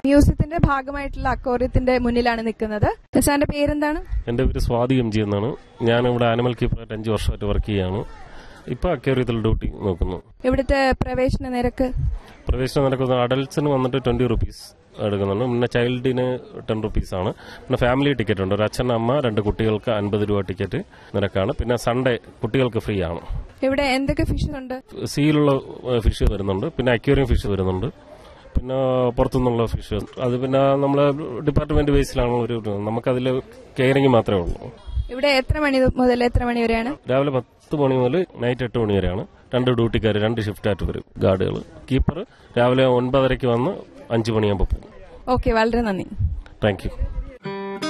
മ്യൂസിയത്തിന്റെ ഭാഗമായിട്ടുള്ള അക്വോറിയത്തിന്റെ മുന്നിലാണ് നിൽക്കുന്നത് സാറിന്റെ പേരെന്താണ് എൻ്റെ പേര് സ്വാതി എം ജി എന്നാണ് ഞാൻ ഇവിടെ ആനിമൽ കീപ്പറായിട്ട് അഞ്ച് വർഷമായിട്ട് വർക്ക് ചെയ്യാണ് ഇപ്പോൾ അക്വേറിയത്തിൽ ഡ്യൂട്ടി നോക്കുന്നു ഇവിടുത്തെ പ്രവേശന നിരക്ക് പ്രവേശനം നടക്കുന്ന അഡൽട്സിന് വന്നിട്ട് ട്വന്റി റുപ്പീസ് എടുക്കുന്നുണ്ട് പിന്നെ ചൈൽഡിന് ടെൻ റുപ്പീസ് ആണ് പിന്നെ ഫാമിലി ടിക്കറ്റ് ഉണ്ട് ഒരു അച്ഛൻ അമ്മ രണ്ട് കുട്ടികൾക്ക് അൻപത് രൂപ ടിക്കറ്റ് നിരക്കാണ് പിന്നെ സൺഡേ കുട്ടികൾക്ക് ഫ്രീ ആണ് ഇവിടെ എന്തൊക്കെ ഫിഷ് ഉണ്ട് സീലുള്ള ഫിഷ് വരുന്നുണ്ട് പിന്നെ അക്വേറിയം ഫിഷ് വരുന്നുണ്ട് പിന്നെ പുറത്തുനിന്നുള്ള ഫിഷ് അത് പിന്നെ നമ്മളെ ഡിപ്പാർട്ട്മെന്റ് ബേസിലാണ് ഒരു നമുക്കതിൽ കെയറിങ് മാത്രമേ ഉള്ളൂ ഇവിടെ എത്ര മണി മുതൽ എത്ര മണി വരെയാണ് രാവിലെ പത്ത് മണി മുതൽ നൈറ്റ് എട്ട് മണി വരെയാണ് രണ്ട് ഡ്യൂട്ടിക്കാർ രണ്ട് ഷിഫ്റ്റ് ആയിട്ട് വരും ഗാർഡുകൾ കീപ്പർ രാവിലെ ഒൻപതരയ്ക്ക് വന്ന് അഞ്ച് മണിയാകുമ്പോൾ പോകും ഓക്കെ വളരെ നന്ദി താങ്ക് യു